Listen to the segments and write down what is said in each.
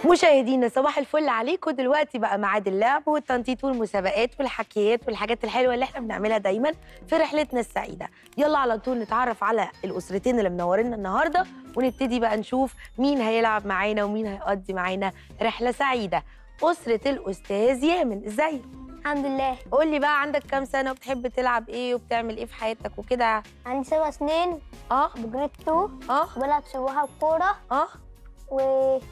مشاهدينا صباح الفل عليكم دلوقتي بقى ميعاد اللعب والتنطيط والمسابقات والحكايات والحاجات الحلوه اللي احنا بنعملها دايما في رحلتنا السعيده يلا على طول نتعرف على الاسرتين اللي منورينا النهارده ونبتدي بقى نشوف مين هيلعب معانا ومين هيقضي معانا رحله سعيده اسره الاستاذ يامن ازيك الحمد لله قول لي بقى عندك كام سنه وبتحب تلعب ايه وبتعمل ايه في حياتك وكده عندي سبع سنين اه بجريد 2 اه بلعب سباحة وكورة اه و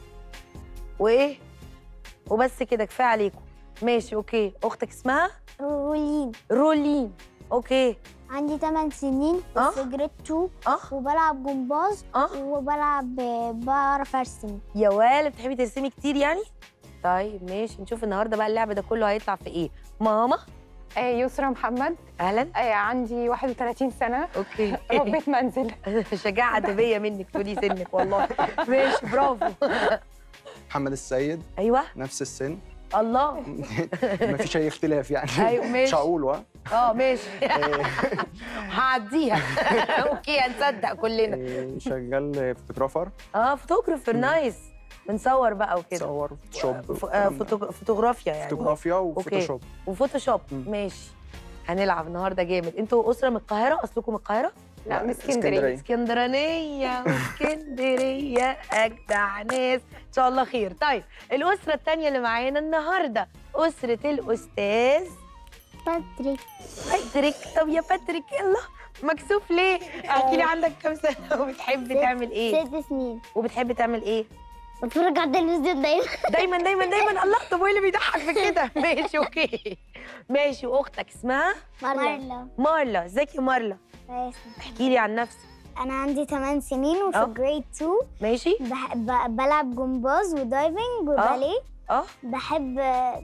وايه وبس كده كفايه عليكم ماشي اوكي اختك اسمها رولين رولين اوكي عندي 8 سنين آه. في جريد 2 اه وبلعب جمباز اه وبلعب بعرف ارسم يا والد بتحبي ترسمي كتير يعني طيب ماشي نشوف النهارده بقى اللعب ده كله هيطلع في ايه ماما آه، يسرا محمد اهلا آه، عندي 31 سنة اوكي ربيت منزل شجاعه ادبيه منك تقولي سنك والله ماشي برافو محمد السيد ايوه نفس السن الله مفيش اي اختلاف يعني أيوة، ماشي. مش هقوله اه ماشي ها هعديها اوكي هنصدق كلنا إيه، شغال فوتوغرافر اه فوتوغرافر نايس بنصور بقى وكده صور فوتوشوب ف- آه، فوتو- فوتوغرافيا يعني فوتوغرافيا وفوتوشوب وفوتوشوب مم. ماشي هنلعب النهارده جامد انتوا اسره من القاهره اصلكم من القاهره لا من اسكندرية اسكندرانيه واسكندريه اجدع ناس ان شاء الله خير طيب الاسره الثانيه اللي معانا النهارده اسره الاستاذ باتريك باتريك طب يا باتريك يلا مكسوف ليه احكي لي عندك كام سنه وبتحب تعمل ايه ست سنين وبتحب تعمل ايه بتفرج على التلفزيون دايما دايما دايما دايما الله طب وايه اللي بيضحك في كده ماشي اوكي ماشي واختك اسمها مارلا مارلا ازيك يا مارلا احكي لي عن نفسك انا عندي 8 سنين آه. وفي جريد 2 ماشي بحب بلعب جمباز ودايفنج وباليه اه بحب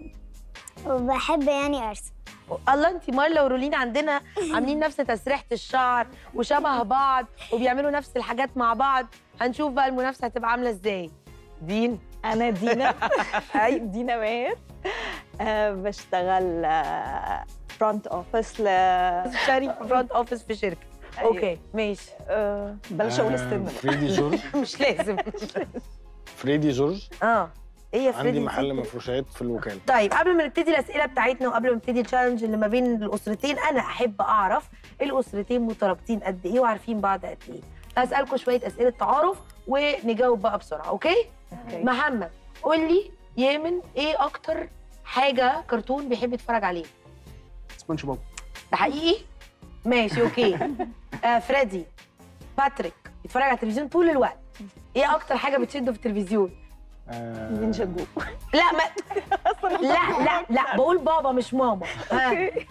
وبحب يعني ارسم الله انت مارلا ورولين عندنا عاملين نفس تسريحه الشعر وشبه بعض وبيعملوا نفس الحاجات مع بعض هنشوف بقى المنافسه هتبقى عامله ازاي دين أنا دينا اي دينا ماهر آه، بشتغل فرونت اوفيس ل شاري فرونت اوفيس في شركه أيوة. اوكي ماشي آه، بلاش اقول السن بقى. فريدي جورج مش لازم فريدي جورج اه ايه يا فريدي عندي نسيت محل كده؟ مفروشات في الوكاله طيب قبل ما نبتدي الاسئله بتاعتنا وقبل ما نبتدي التشالنج اللي ما بين الاسرتين انا احب اعرف الاسرتين مترابطين قد ايه وعارفين بعض قد ايه هسالكم شويه اسئله تعارف ونجاوب بقى بسرعه اوكي أوكي. محمد قول لي يامن ايه اكتر حاجه كرتون بيحب يتفرج عليه سبونج بوب ده حقيقي ماشي اوكي آه فريدي باتريك بيتفرج على التلفزيون طول الوقت ايه اكتر حاجه بتشده في التلفزيون آه، نينجا جو لا ما لا لا لا بقول بابا مش ماما ها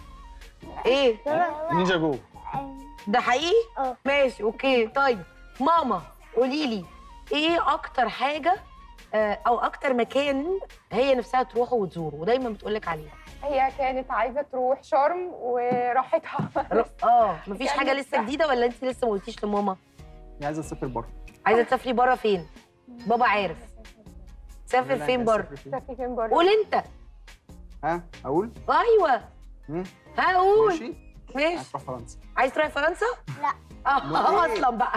ايه نينجا جو ده حقيقي اه. ماشي اوكي طيب ماما قولي لي ايه اكتر حاجه آه، او اكتر مكان هي نفسها تروحه وتزوره ودايما بتقول لك عليه هي كانت عايزة تروح شرم وراحتها اه مفيش حاجه لسه جديده ولا انت لسه ما قلتيش لماما عايزه اسافر بره عايزه تسافري بره فين بابا عارف تسافر فين بره سافري فين بره قول انت ها اقول ايوه مم. هقول ماشي ماشي عايز اروح فرنسا عايز تروحي فرنسا لا. اه أمال إيه؟ اصلا بقى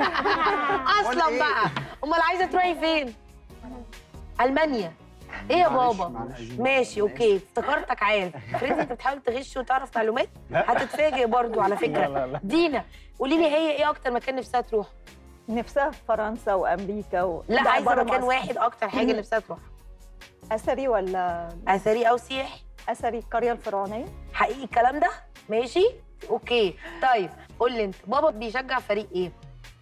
اصلا إيه؟ بقى امال عايزه تروحي فين المانيا ايه يا معلش، بابا معلش. ماشي اوكي افتكرتك عارف فريدي انت بتحاول تغش وتعرف معلومات هتتفاجئ برضو على لا فكره لا لا دينا قولي لي هي ايه اكتر مكان نفسها تروح نفسها في فرنسا وامريكا و... لا عايزه برا مكان مصر. واحد اكتر حاجه نفسها تروح اثري ولا اثري او سياحي اثري القريه الفرعونيه حقيقي الكلام ده ماشي اوكي طيب قول لي انت بابا بيشجع فريق ايه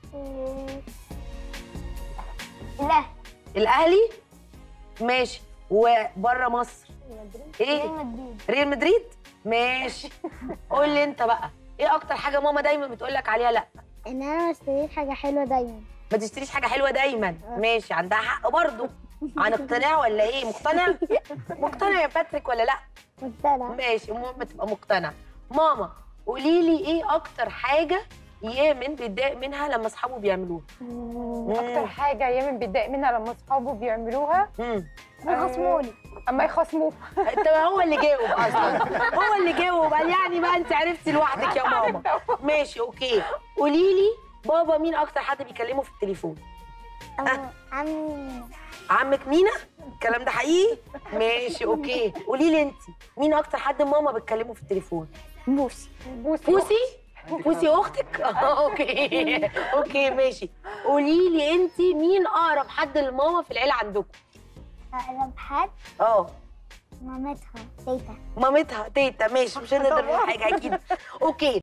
لا الاهلي ماشي وبره مصر ايه ريال مدريد ريال مدريد ماشي قول لي انت بقى ايه اكتر حاجه ماما دايما بتقول لك عليها لا ان انا بشتري حاجه حلوه دايما ما تشتريش حاجه حلوه دايما ماشي عندها حق برضه عن اقتناع ولا ايه مقتنع مقتنع يا باتريك ولا لا مقتنعه ماشي المهم تبقى مقتنع ماما قولي لي ايه اكتر حاجه يامن بيتضايق منها لما اصحابه بيعملوها اكتر حاجة يامن بيتضايق منها لما اصحابه بيعملوها امم بيخصموني اما يخصموه انت هو اللي جاوب اصلا هو اللي جاوب قال يعني بقى انت عرفتي لوحدك يا ماما ماشي اوكي قولي لي بابا مين اكتر حد بيكلمه في التليفون عمي عمك مينا الكلام ده حقيقي ماشي اوكي قولي لي انت مين اكتر حد ماما بتكلمه في التليفون بوسي بوسي بوسي بوسي اختك آه، اوكي اوكي ماشي قولي لي انت مين اقرب حد لماما في العيله عندكم أقرب حد اه مامتها تيتا مامتها تيتا ماشي مش هنقدر نقول حاجه اكيد اوكي